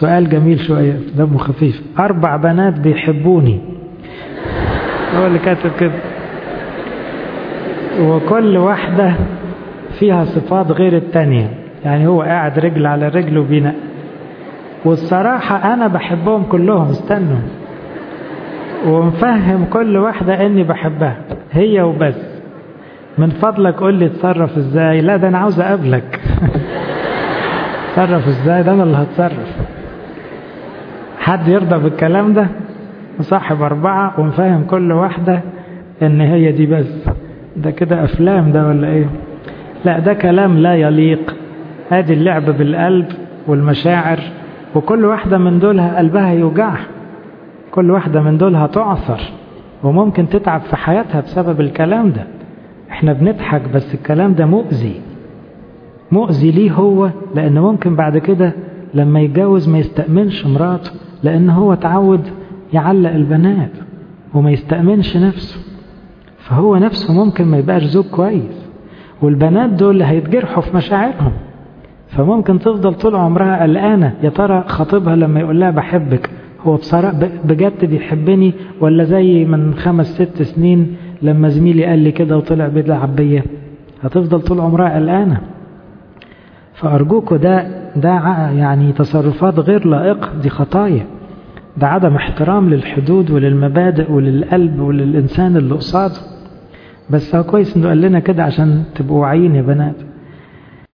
سؤال جميل شوية دمه خفيف أربع بنات بيحبوني هو اللي كاتب كده وكل واحدة فيها صفات غير التانية يعني هو قاعد رجل على رجل وبينق والصراحة أنا بحبهم كلهم استنوا ومفهم كل واحدة إني بحبها هي وبس من فضلك قول لي اتصرف ازاي لا ده أنا عاوز أقابلك اتصرف ازاي ده أنا اللي هتصرف حد يرضى بالكلام ده مصاحب أربعة ومفهم كل واحدة إن هي دي بس ده كده أفلام ده ولا إيه لا ده كلام لا يليق هذه اللعب بالقلب والمشاعر وكل واحدة من دولها قلبها يوجعها كل واحدة من دولها تعثر وممكن تتعب في حياتها بسبب الكلام ده احنا بنضحك بس الكلام ده مؤذي مؤذي ليه هو لأن ممكن بعد كده لما يتجوز ما يستأمنش مراته لأن هو تعود يعلق البنات وما يستأمنش نفسه فهو نفسه ممكن ما يبقاش زوج كويس والبنات دول اللي هيتجرحوا في مشاعرهم فممكن تفضل طول عمرها قلقانة يا ترى خطيبها لما يقول لها بحبك هو بصراحة بجد بيحبني ولا زي من خمس ست سنين لما زميلي قال لي كده وطلع بيلعب بيا هتفضل طول عمرها قلقانة فأرجوكوا ده ده يعني تصرفات غير لائقة دي خطايا ده عدم احترام للحدود وللمبادئ وللقلب وللإنسان اللي قصاده بس هو كويس انه قال لنا كده عشان تبقوا واعيين يا بنات